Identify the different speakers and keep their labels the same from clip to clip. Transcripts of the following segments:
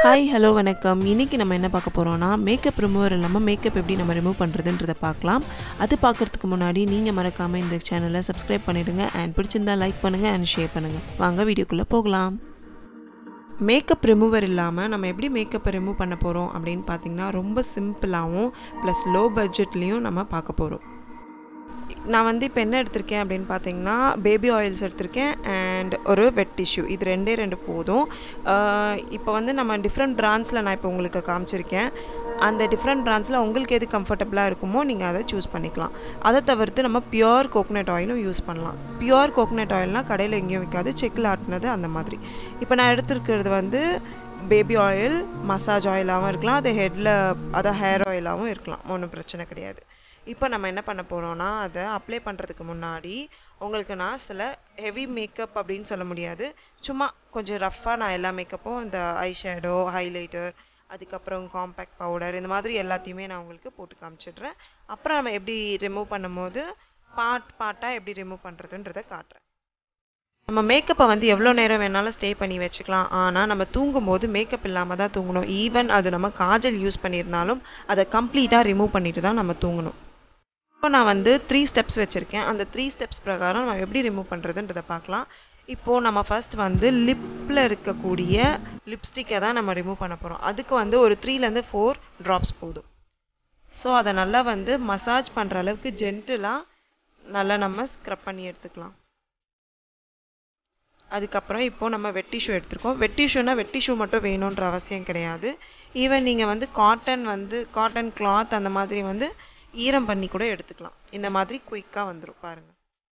Speaker 1: hi hello வணக்கம் இன்றைக்கி நம்ம என்ன பார்க்க போகிறோம்னா மேக்கப் ரிமூவர் இல்லாமல் மேக்கப் எப்படி நம்ம ரிமூவ் பண்ணுறதுன்றதை பார்க்கலாம் அது பார்க்குறதுக்கு முன்னாடி நீங்கள் மறக்காமல் இந்த சேனலை சப்ஸ்கிரைப் பண்ணிவிடுங்க அண்ட் பிடிச்சிருந்தா லைக் பண்ணுங்கள் அண்ட் ஷேர் பண்ணுங்கள் வாங்க வீடியோக்குள்ளே போகலாம் மேக்கப் ரிமூவர் இல்லாமல் நம்ம எப்படி மேக்கப்பை ரிமூவ் பண்ண போகிறோம் அப்படின்னு பார்த்தீங்கன்னா ரொம்ப சிம்பிளாகவும் ப்ளஸ் லோ பட்ஜெட்லேயும் நம்ம பார்க்க போகிறோம் நான் வந்து இப்போ என்ன எடுத்திருக்கேன் அப்படின்னு பார்த்தீங்கன்னா பேபி ஆயில்ஸ் எடுத்திருக்கேன் அண்ட் ஒரு வெட் டிஷ்யூ இது ரெண்டே ரெண்டு போதும் இப்போ வந்து நம்ம டிஃப்ரெண்ட் பிராண்ட்ஸில் நான் இப்போ உங்களுக்கு காமிச்சிருக்கேன் அந்த டிஃப்ரெண்ட் பிராண்ட்ஸில் உங்களுக்கு எது கம்ஃபர்டபுளாக இருக்குமோ நீங்கள் அதை சூஸ் பண்ணிக்கலாம் அதை தவிர்த்து நம்ம பியோர் கோகனட் ஆயிலும் யூஸ் பண்ணலாம் பியோர் கோகனட் ஆயில்னால் கடையில் எங்கேயும் விற்காது செக்கில் ஆட்டினது அந்த மாதிரி இப்போ நான் எடுத்துருக்கிறது வந்து பேபி ஆயில் மசாஜ் ஆயிலாகவும் இருக்கலாம் அது ஹெட்டில் அதை ஹேர் ஆயிலாகவும் இருக்கலாம் ஒன்றும் பிரச்சனை கிடையாது இப்போ நம்ம என்ன பண்ண போகிறோம்னா அதை அப்ளை பண்ணுறதுக்கு முன்னாடி உங்களுக்கு நான் சில ஹெவி மேக்கப் அப்படின்னு சொல்ல முடியாது சும்மா கொஞ்சம் ரஃப்பாக நான் எல்லா மேக்கப்பும் இந்த ஐ ஷேடோ ஹைலைட்டர் அதுக்கப்புறம் காம்பேக்ட் பவுடர் இந்த மாதிரி எல்லாத்தையுமே நான் உங்களுக்கு போட்டு காமிச்சிடுறேன் அப்புறம் நம்ம எப்படி ரிமூவ் பண்ணும்போது பார்ட் பார்ட்டாக எப்படி ரிமூவ் பண்ணுறதுன்றதை காட்டுறேன் நம்ம மேக்கப்பை வந்து எவ்வளோ நேரம் வேணாலும் ஸ்டே பண்ணி வச்சுக்கலாம் ஆனால் நம்ம தூங்கும்போது மேக்கப் இல்லாமல் தான் தூங்கணும் ஈவன் அது நம்ம காஜல் யூஸ் பண்ணியிருந்தாலும் அதை கம்ப்ளீட்டாக ரிமூவ் பண்ணிட்டு தான் நம்ம தூங்கணும் இப்போ நான் வந்து த்ரீ ஸ்டெப்ஸ் வச்சுருக்கேன் அந்த த்ரீ ஸ்டெப்ஸ் பிரகாரம் நம்ம எப்படி ரிமூவ் பண்ணுறதுன்றதை பார்க்கலாம் இப்போது நம்ம ஃபர்ஸ்ட் வந்து லிப்பில் இருக்கக்கூடிய லிப்ஸ்டிக்கை தான் நம்ம ரிமூவ் பண்ண போகிறோம் அதுக்கு வந்து ஒரு த்ரீலேருந்து ஃபோர் ட்ராப்ஸ் போதும் ஸோ அதை நல்லா வந்து மசாஜ் பண்ணுற அளவுக்கு ஜென்டிலாக நல்லா நம்ம ஸ்க்ரப் பண்ணி எடுத்துக்கலாம் அதுக்கப்புறம் இப்போது நம்ம வெட்டிஷூ எடுத்திருக்கோம் வெட்டிஷூனா வெட்டிஷூ மட்டும் வேணுன்ற அவசியம் கிடையாது ஈவன் நீங்கள் வந்து காட்டன் வந்து காட்டன் கிளாத் அந்த மாதிரி வந்து ஈரம் பண்ணி கூட எடுத்துக்கலாம் இந்த மாதிரி குயிக்காக வந்துடும் பாருங்கள்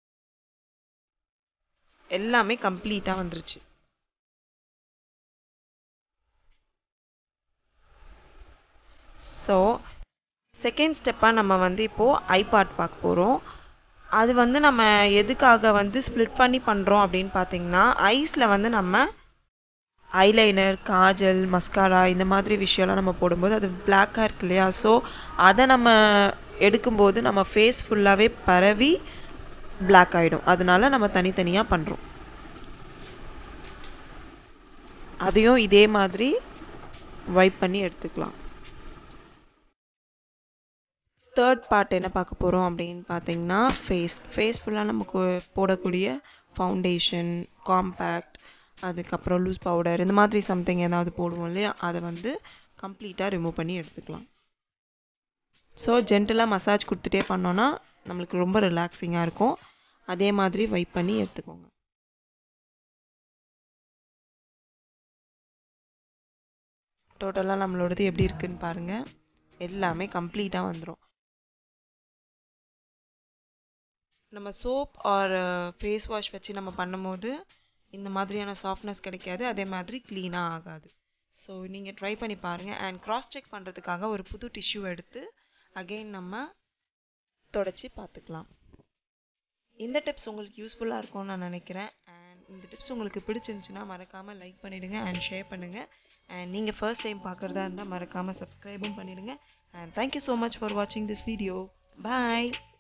Speaker 1: எல்லாமே கம்ப்ளீட்டாக வந்துருச்சு ஸோ செகண்ட் ஸ்டெப்பாக நம்ம வந்து இப்போது ஐபாட் பார்க்க போகிறோம் அது வந்து நம்ம எதுக்காக வந்து ஸ்ப்ளிட் பண்ணி பண்ணுறோம் அப்படின்னு பார்த்தீங்கன்னா ஐஸில் வந்து நம்ம ஐலைனர் காஜல் மஸ்காரா இந்த மாதிரி விஷயம்லாம் நம்ம போடும்போது அது பிளாக்காக இருக்கு இல்லையா ஸோ அதை நம்ம எடுக்கும்போது நம்ம ஃபேஸ் ஃபுல்லாகவே பரவி பிளாக் ஆகிடும் அதனால நம்ம தனித்தனியாக பண்ணுறோம் அதையும் இதே மாதிரி வைப் பண்ணி எடுத்துக்கலாம் தேர்ட் பார்ட் என்ன பார்க்க போகிறோம் அப்படின்னு பார்த்தீங்கன்னா ஃபேஸ் ஃபேஸ் ஃபுல்லாக நமக்கு போடக்கூடிய ஃபவுண்டேஷன் காம்பேக்ட் அதுக்கப்புறம் லூஸ் பவுடர் இந்த மாதிரி சம்திங் ஏதாவது போடுவோம் இல்லையா அதை வந்து கம்ப்ளீட்டாக ரிமூவ் பண்ணி எடுத்துக்கலாம் ஸோ ஜென்டலாக மசாஜ் கொடுத்துட்டே பண்ணோன்னா நம்மளுக்கு ரொம்ப ரிலாக்ஸிங்காக இருக்கும் அதே மாதிரி வைப் பண்ணி எடுத்துக்கோங்க டோட்டலாக நம்மளோடது எப்படி இருக்குன்னு பாருங்கள் எல்லாமே கம்ப்ளீட்டாக வந்துடும் நம்ம சோப் ஆர் ஃபேஸ் வாஷ் வச்சு நம்ம பண்ணும்போது இந்த மாதிரியான சாஃப்ட்னஸ் கிடைக்காது அதே மாதிரி க்ளீனாக ஆகாது ஸோ நீங்கள் ட்ரை பண்ணி பாருங்கள் அண்ட் க்ராஸ் செக் பண்ணுறதுக்காக ஒரு புது டிஷ்யூ எடுத்து அகெயின் நம்ம தொடச்சி பார்த்துக்கலாம் இந்த டிப்ஸ் உங்களுக்கு யூஸ்ஃபுல்லாக இருக்கும்னு நான் நினைக்கிறேன் அண்ட் இந்த டிப்ஸ் உங்களுக்கு பிடிச்சிருந்துச்சுன்னா மறக்காமல் லைக் பண்ணிவிடுங்க அண்ட் ஷேர் பண்ணுங்கள் அண்ட் நீங்கள் ஃபர்ஸ்ட் டைம் பார்க்குறதா இருந்தால் மறக்காமல் சப்ஸ்கிரைபும் பண்ணிடுங்க and thank you so much for வாட்சிங் திஸ் வீடியோ பாய்